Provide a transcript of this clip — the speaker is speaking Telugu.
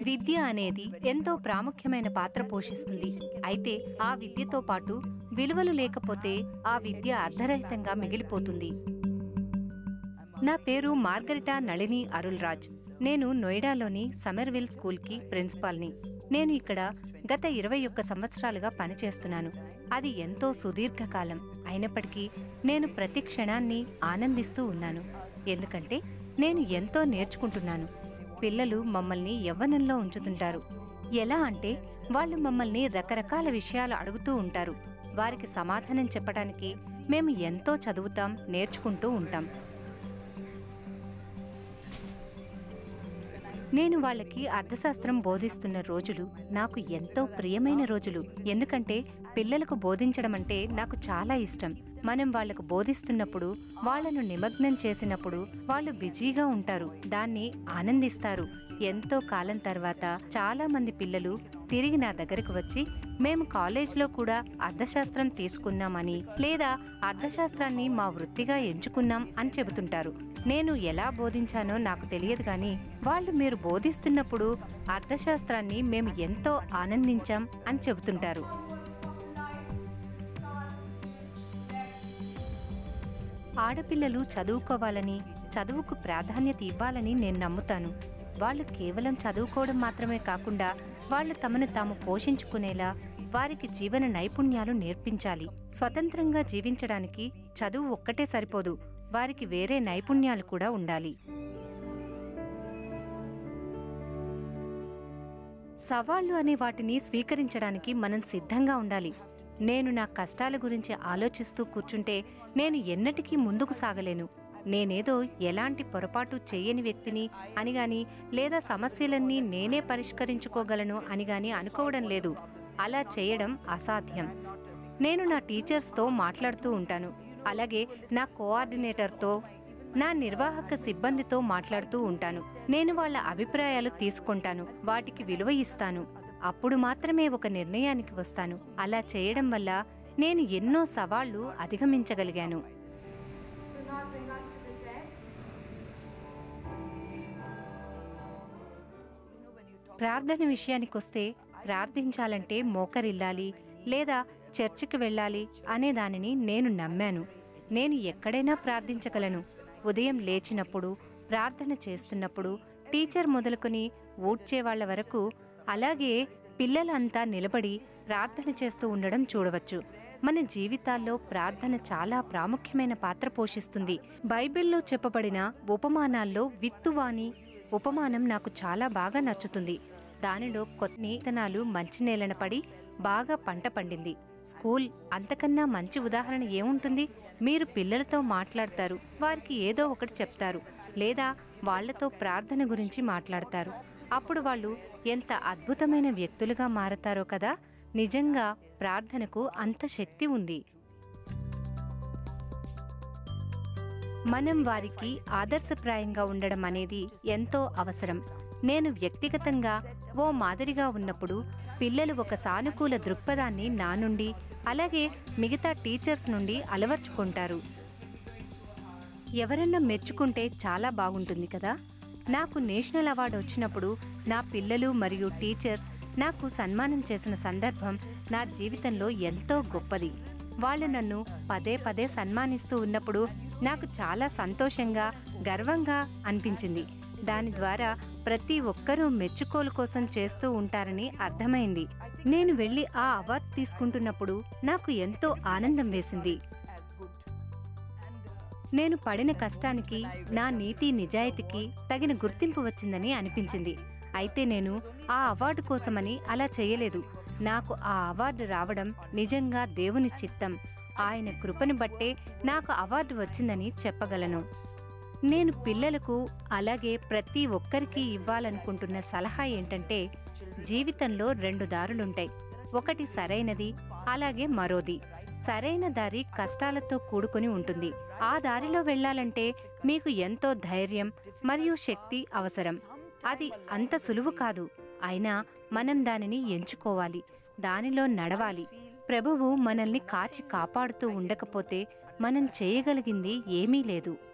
విద్య అనేది ఎంతో ప్రాముఖ్యమైన పాత్ర పోషిస్తుంది అయితే ఆ విద్యతో పాటు విలువలు లేకపోతే ఆ విద్య అర్ధరహితంగా మిగిలిపోతుంది నా పేరు మార్గరిటా నళిని అరుల్రాజ్ నేను నోయిడాలోని సమర్విల్ స్కూల్కి ప్రిన్సిపాల్ని నేను ఇక్కడ గత ఇరవై ఒక్క సంవత్సరాలుగా పనిచేస్తున్నాను అది ఎంతో సుదీర్ఘకాలం అయినప్పటికీ నేను ప్రతి క్షణాన్ని ఆనందిస్తూ ఉన్నాను ఎందుకంటే నేను ఎంతో నేర్చుకుంటున్నాను పిల్లలు మమ్మల్ని యవ్వనంలో ఉంచుతుంటారు ఎలా అంటే వాళ్ళు మమ్మల్ని రకరకాల విషయాలు అడుగుతూ ఉంటారు వారికి సమాధానం చెప్పడానికి మేము ఎంతో చదువుతాం నేర్చుకుంటూ ఉంటాం నేను వాళ్ళకి అర్థశాస్త్రం బోధిస్తున్న రోజులు నాకు ఎంతో ప్రియమైన రోజులు ఎందుకంటే పిల్లలకు బోధించడం అంటే నాకు చాలా ఇష్టం మనం వాళ్లకు బోధిస్తున్నప్పుడు వాళ్ళను నిమగ్నం చేసినప్పుడు వాళ్ళు బిజీగా ఉంటారు దాన్ని ఆనందిస్తారు ఎంతో కాలం తర్వాత చాలా మంది పిల్లలు తిరిగి నా దగ్గరకు వచ్చి మేము కాలేజ్లో కూడా అర్థశాస్త్రం తీసుకున్నామని లేదా అర్థశాస్త్రాన్ని మా వృత్తిగా ఎంచుకున్నాం అని చెబుతుంటారు నేను ఎలా బోధించానో నాకు తెలియదు కానీ వాళ్ళు మీరు బోధిస్తున్నప్పుడు అర్థశాస్త్రాన్ని మేము ఎంతో ఆనందించాం అని చెబుతుంటారు ఆడపిల్లలు చదువుకోవాలని చదువుకు ప్రాధాన్యత ఇవ్వాలని నేను నమ్ముతాను వాళ్ళు కేవలం చదువుకోవడం మాత్రమే కాకుండా వాళ్ళు తమను తాము పోషించుకునేలా వారికి జీవన నైపుణ్యాలు నేర్పించాలి స్వతంత్రంగా జీవించడానికి చదువు ఒక్కటే సరిపోదు వారికి వేరే నైపుణ్యాలు కూడా ఉండాలి సవాళ్లు అనే వాటిని స్వీకరించడానికి మనం సిద్ధంగా ఉండాలి నేను నా కష్టాల గురించి ఆలోచిస్తూ కూర్చుంటే నేను ఎన్నటికీ ముందుకు సాగలేను నేనేదో ఎలాంటి పొరపాటు చేయని వ్యక్తిని అని గాని లేదా సమస్యలన్నీ నేనే పరిష్కరించుకోగలను అని గాని అనుకోవడం లేదు అలా చేయడం అసాధ్యం నేను నా టీచర్స్తో మాట్లాడుతూ ఉంటాను అలాగే నా కోఆర్డినేటర్తో నా నిర్వాహక సిబ్బందితో మాట్లాడుతూ ఉంటాను నేను వాళ్ళ అభిప్రాయాలు తీసుకుంటాను వాటికి విలువ ఇస్తాను అప్పుడు మాత్రమే ఒక నిర్ణయానికి వస్తాను అలా చేయడం వల్ల నేను ఎన్నో సవాళ్లు అధిగమించగలిగాను Do not bring us to the test. ప్రార్థన విషయానికొస్తే ప్రార్థించాలంటే మోకరిల్లాలి లేదా చర్చికి వెళ్ళాలి అనే దానిని నేను నమ్మాను నేను ఎక్కడైనా ప్రార్థించగలను ఉదయం లేచినప్పుడు ప్రార్థన చేస్తున్నప్పుడు టీచర్ మొదలుకొని ఊడ్చే వాళ్ళ వరకు అలాగే పిల్లలంతా నిలబడి ప్రార్థన చేస్తూ ఉండడం చూడవచ్చు మన జీవితాల్లో ప్రార్థన చాలా ప్రాముఖ్యమైన పాత్ర పోషిస్తుంది బైబిల్లో చెప్పబడిన ఉపమానాల్లో విత్తువాని ఉపమానం నాకు చాలా బాగా నచ్చుతుంది దానిలో కొన్ని విత్తనాలు మంచి నేలన పడి బాగా పంట పండింది స్కూల్ అంతకన్నా మంచి ఉదాహరణ ఏముంటుంది మీరు పిల్లలతో మాట్లాడతారు వారికి ఏదో ఒకటి చెప్తారు లేదా వాళ్ళతో ప్రార్థన గురించి మాట్లాడతారు అప్పుడు వాళ్ళు ఎంత అద్భుతమైన వ్యక్తులుగా మారతారో కదా నిజంగా ప్రార్థనకు అంత శక్తి ఉంది మనం వారికి ఆదర్శప్రాయంగా ఉండడం అనేది ఎంతో అవసరం నేను వ్యక్తిగతంగా ఓ మాదిరిగా ఉన్నప్పుడు పిల్లలు ఒక సానుకూల దృక్పథాన్ని నా నుండి అలాగే మిగతా టీచర్స్ నుండి అలవర్చుకుంటారు ఎవరన్నా మెచ్చుకుంటే చాలా బాగుంటుంది కదా నాకు నేషనల్ అవార్డు వచ్చినప్పుడు నా పిల్లలు మరియు టీచర్స్ నాకు సన్మానం చేసిన సందర్భం నా జీవితంలో ఎంతో గొప్పది వాళ్ళు నన్ను పదే పదే సన్మానిస్తూ ఉన్నప్పుడు నాకు చాలా సంతోషంగా గర్వంగా అనిపించింది దాని ద్వారా ప్రతి ఒక్కరూ మెచ్చుకోలు కోసం చేస్తూ ఉంటారని అర్థమైంది నేను వెళ్ళి ఆ అవార్డు తీసుకుంటున్నప్పుడు నాకు ఎంతో ఆనందం వేసింది నేను పడిన కష్టానికి నా నీతి నిజాయితీకి తగిన గుర్తింపు వచ్చిందని అనిపించింది అయితే నేను ఆ అవార్డు కోసమని అలా చేయలేదు నాకు ఆ అవార్డు రావడం నిజంగా దేవుని చిత్తం ఆయన కృపను బట్టే నాకు అవార్డు వచ్చిందని చెప్పగలను నేను పిల్లలకు అలాగే ప్రతి ఒక్కరికి ఇవ్వాలనుకుంటున్న సలహా ఏంటంటే జీవితంలో రెండు దారులుంటాయి ఒకటి సరైనది అలాగే మరోది సరైన దారి కష్టాలతో కూడుకొని ఉంటుంది ఆ దారిలో వెళ్ళాలంటే మీకు ఎంతో ధైర్యం మరియు శక్తి అవసరం అది అంత సులువు కాదు అయినా మనం దానిని ఎంచుకోవాలి దానిలో నడవాలి ప్రభువు మనల్ని కాచి కాపాడుతూ ఉండకపోతే మనం చేయగలిగింది ఏమీ లేదు